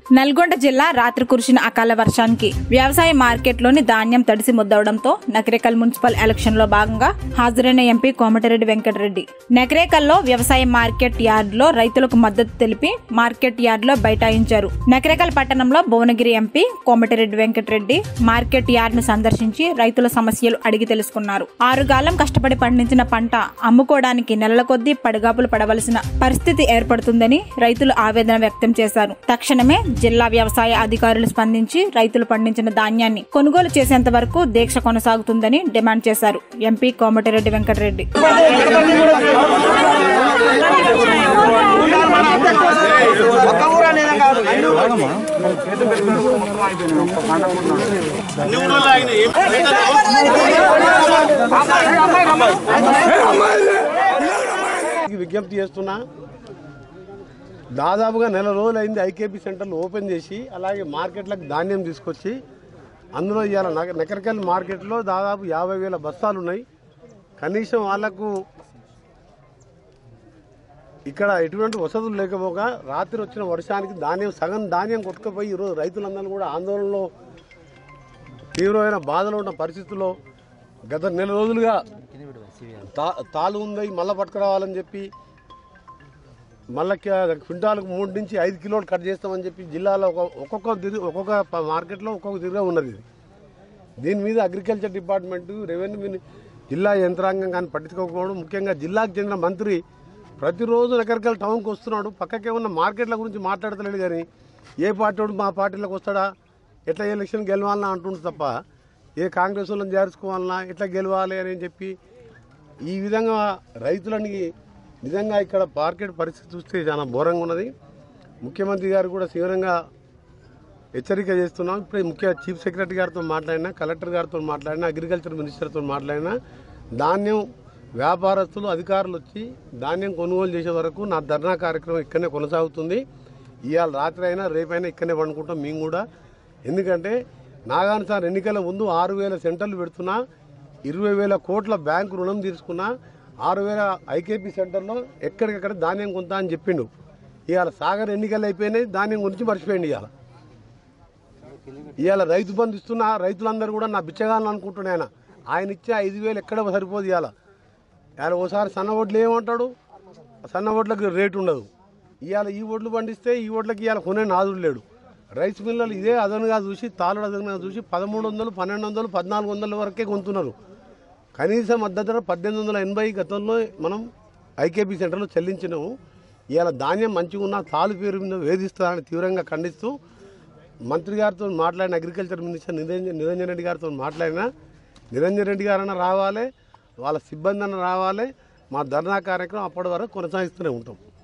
నల్గొండ జిల్లా రాత్రి కురిసిన అకాల వర్షానికి వ్యవసాయ మార్కెట్లోని ధాన్యం తడిసి ముద్దవడంతో నకరేకల్ మున్సిపల్ ఎలక్షన్ లో భాగంగా హాజరైన ఎంపీ కోమటిరెడ్డి వెంకటరెడ్డి నకరేకల్లో వ్యవసాయ మార్కెట్ యార్డులో రైతులకు మద్దతు తెలిపి మార్కెట్ యార్డులో బైఠాయించారు నకరేకల్ పట్టణంలో భువనగిరి ఎంపీ కోమటిరెడ్డి వెంకటరెడ్డి మార్కెట్ యార్డును సందర్శించి రైతుల సమస్యలు అడిగి తెలుసుకున్నారు ఆరుగాలం కష్టపడి పండించిన పంట అమ్ముకోవడానికి నెలల కొద్దీ పడిగాపులు పడవలసిన పరిస్థితి ఏర్పడుతుందని రైతులు ఆవేదన వ్యక్తం చేశారు తక్షణమే జిల్లా వ్యవసాయ అధికారులు స్పందించి రైతులు పండించిన ధాన్యాన్ని కొనుగోలు చేసేంత వరకు దీక్ష కొనసాగుతుందని డిమాండ్ చేశారు ఎంపీ కోమటిరెడ్డి వెంకటరెడ్డి ఈ విజ్ఞప్తి చేస్తున్నా దాదాపుగా నెల రోజులు అయింది ఐకేపీ సెంటర్లు ఓపెన్ చేసి అలాగే మార్కెట్లకు ధాన్యం తీసుకొచ్చి అందులో ఇవాళ నగ నకరకల్ మార్కెట్లో దాదాపు యాభై వేల బస్తాలు ఉన్నాయి కనీసం వాళ్లకు ఇక్కడ ఎటువంటి వసతులు లేకపోగా రాత్రి వచ్చిన వర్షానికి ధాన్యం సగం ధాన్యం కొట్టుకుపోయి ఈరోజు రైతులందరూ కూడా ఆందోళనలో తీవ్రమైన బాధలో ఉన్న పరిస్థితుల్లో గత నెల రోజులుగా తా తాలు ఉంది మళ్ళా పట్టుకురావాలని చెప్పి మళ్ళా క్వింటాలకు మూడు నుంచి ఐదు కిలోలు కట్ చేస్తామని చెప్పి జిల్లాలో ఒక ఒక్కొక్క తిరిగి ఒక్కొక్క ప- మార్కెట్లో ఒక్కొక్క తిరిగా ఉన్నది ఇది దీని మీద అగ్రికల్చర్ డిపార్ట్మెంట్ రెవెన్యూ మిని- జిల్లా యంత్రాంగం కానీ పట్టించుకోకపోవడం ముఖ్యంగా జిల్లాకు చెందిన మంత్రి ప్రతిరోజు రకరకాల టౌన్కి వస్తున్నాడు పక్కకే ఉన్న మార్కెట్ల గురించి మాట్లాడతలేడు కానీ ఏ పార్టీ వాడు మా పార్టీలోకి వస్తాడా ఎట్లా ఎలక్షన్ గెలవాలన్నా అంటుండు తప్ప ఏ కాంగ్రెస్ వాళ్ళని చేర్చుకోవాలన్నా ఎట్లా గెలవాలి అని చెప్పి ఈ విధంగా రైతులని నిజంగా ఇక్కడ మార్కెట్ పరిస్థితి చూస్తే చాలా ఘోరంగా ఉన్నది ముఖ్యమంత్రి గారు కూడా తీవ్రంగా హెచ్చరిక చేస్తున్నాం ఇప్పుడు ముఖ్య చీఫ్ సెక్రటరీ గారితో మాట్లాడినా కలెక్టర్ గారితో మాట్లాడినా అగ్రికల్చర్ మినిస్టర్తో మాట్లాడినా ధాన్యం వ్యాపారస్తులు అధికారులు వచ్చి ధాన్యం కొనుగోలు చేసే వరకు నా ధర్నా కార్యక్రమం ఇక్కడనే కొనసాగుతుంది ఇవాళ రాత్రి అయినా రేపైనా ఇక్కడనే పండుకుంటాం మేము కూడా ఎందుకంటే నాగాన్ సార్ ఎన్నికల ముందు ఆరు వేల సెంటర్లు పెడుతున్నా ఇరవై వేల కోట్ల బ్యాంకు రుణం తీసుకున్నా ఆరు వేల ఐకేపీ సెంటర్లో ఎక్కడికక్కడ ధాన్యం కొంతా అని చెప్పిండు ఇవాళ సాగర్ ఎన్నికలు అయిపోయినాయి ధాన్యం గురించి మర్చిపోయింది ఇవాళ ఇవాళ రైతు బంధు ఇస్తున్న రైతులందరూ కూడా నా బిచ్చగాలను అనుకుంటున్నా ఆయన ఆయన ఇచ్చే ఐదు వేలు ఎక్కడ సరిపోదు ఇవాళ ఇవాళ ఓసారి సన్న ఓట్లు ఏమంటాడు సన్న ఓట్లకు రేటు ఉండదు ఇవాళ ఈ ఓట్లు పండిస్తే ఈ ఓట్లకి ఇవాళ కొనే నాదుడు లేడు రైస్ మిల్లలు ఇదే అదనుగా చూసి తాళుడు అదనుగా చూసి పదమూడు వందలు పన్నెండు వందలు పద్నాలుగు వందల వరకే కొంటున్నారు కనీస మద్దతు ధర పద్దెనిమిది వందల ఎనభై గతంలో మనం ఐకేపీ సెంటర్లో చెల్లించినాము ఇవాళ ధాన్యం మంచిగా ఉన్న తాలు పేరు మీద వేధిస్తుందని తీవ్రంగా ఖండిస్తూ మంత్రి గారితో మాట్లాడిన అగ్రికల్చర్ మినిస్టర్ నిరంజన్ నిరంజన్ రెడ్డి గారితో మాట్లాడినా నిరంజన్ రెడ్డి గారన్నా రావాలి వాళ్ళ సిబ్బంది అన్న రావాలి మా ధర్నా కార్యక్రమం అప్పటి వరకు కొనసాగిస్తూనే ఉంటాం